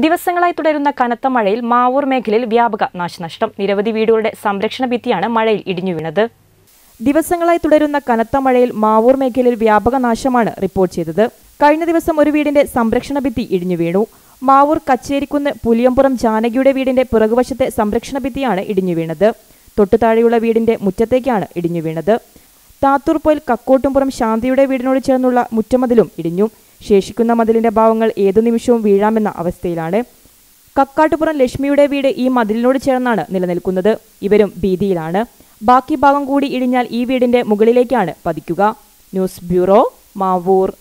ദിവസങ്ങളായി തുടരുന്ന കനത്ത മഴയിൽ മാവൂർ മേഖലയിൽ വ്യാപക നാശനഷ്ടം നിരവധി വീടുകളുടെ സംരക്ഷണ ഭിത്തിയാണ് മഴയിൽ ഇടിഞ്ഞു വീണത് ദിവസങ്ങളായി തുടരുന്ന കനത്ത മഴയിൽ മാവൂർ മേഖലയിൽ വ്യാപക നാശമാണ് റിപ്പോർട്ട് ചെയ്തത് കഴിഞ്ഞ ദിവസം ഒരു വീടിന്റെ സംരക്ഷണ ഭിത്തി ഇടിഞ്ഞു വീണു മാവൂർ കച്ചേരിക്കുന്ന് പുലിയമ്പുറം ജാനകിയുടെ വീടിന്റെ പിറകുവശത്തെ സംരക്ഷണ ഭിത്തിയാണ് ഇടിഞ്ഞു വീണത് തൊട്ടുതാഴെയുള്ള വീടിന്റെ മുറ്റത്തേക്കാണ് ഇടിഞ്ഞു വീണത് താത്തൂർപ്പൊയിൽ കക്കോട്ടുംപുറം ശാന്തിയുടെ വീടിനോട് ചേർന്നുള്ള മുറ്റമതിലും ഇടിഞ്ഞു ശേഷിക്കുന്ന മതിലിന്റെ ഭാവങ്ങൾ ഏതു നിമിഷവും വീഴാമെന്ന അവസ്ഥയിലാണ് കക്കാട്ടുപുറം ലക്ഷ്മിയുടെ വീട് ഈ മതിലിനോട് ചേർന്നാണ് നിലനിൽക്കുന്നത് ഇവരും ഭീതിയിലാണ് ബാക്കി ഭാഗം കൂടി ഇടിഞ്ഞാൽ ഈ വീടിന്റെ മുകളിലേക്കാണ് പതിക്കുക ന്യൂസ് ബ്യൂറോ മാവൂർ